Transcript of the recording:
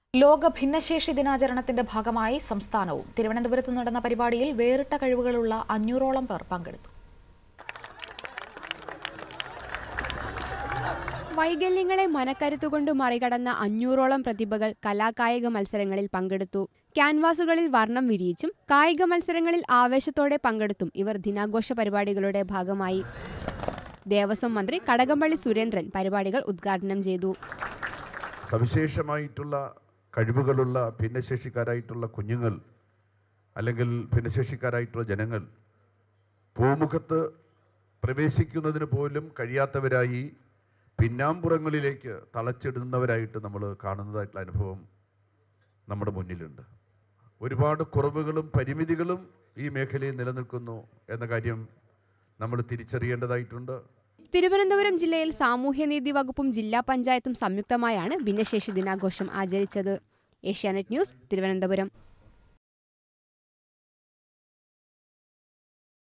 ലോക ഭിന്നശേഷി ദിനാചരണത്തിന്റെ ഭാഗമായി സംസ്ഥാനവും തിരുവനന്തപുരത്ത് നടന്ന പരിപാടിയിൽ വേറിട്ട കഴിവുകളുള്ള അഞ്ഞൂറോളം പേർ പങ്കെടുത്തു വൈകല്യങ്ങളെ മനക്കരുത്തുകൊണ്ട് മറികടന്ന അഞ്ഞൂറോളം പ്രതിഭകൾ കലാകായിക മത്സരങ്ങളിൽ പങ്കെടുത്തു ക്യാൻവാസുകളിൽ വർണ്ണം വിരിയിച്ചും കായിക മത്സരങ്ങളിൽ ആവേശത്തോടെ പങ്കെടുത്തും ഇവർ ദിനാഘോഷ പരിപാടികളുടെ ഭാഗമായി ദേവസ്വം മന്ത്രി കടകംപള്ളി സുരേന്ദ്രൻ പരിപാടികൾ ഉദ്ഘാടനം ചെയ്തു സവിശേഷമായിട്ടുള്ള കഴിവുകളുള്ള ഭിന്നശേഷിക്കാരായിട്ടുള്ള കുഞ്ഞുങ്ങൾ അല്ലെങ്കിൽ ഭിന്നശേഷിക്കാരായിട്ടുള്ള ജനങ്ങൾ പൂമുഖത്ത് പ്രവേശിക്കുന്നതിന് പോലും കഴിയാത്തവരായി പിന്നാമ്പുറങ്ങളിലേക്ക് തളച്ചിടുന്നവരായിട്ട് നമ്മൾ കാണുന്നതായിട്ടുള്ള അനുഭവം നമ്മുടെ മുന്നിലുണ്ട് ഒരുപാട് കുറവുകളും പരിമിതികളും ഈ മേഖലയിൽ നിലനിൽക്കുന്നു എന്ന കാര്യം നമ്മൾ തിരിച്ചറിയേണ്ടതായിട്ടുണ്ട് തിരുവനന്തപുരം ജില്ലയിൽ സാമൂഹ്യനീതി വകുപ്പും ജില്ലാ പഞ്ചായത്തും സംയുക്തമായാണ് ഭിന്നശേഷി ദിനാഘോഷം ആചരിച്ചത് ഏഷ്യാനെറ്റ് ന്യൂസ് തിരുവനന്തപുരം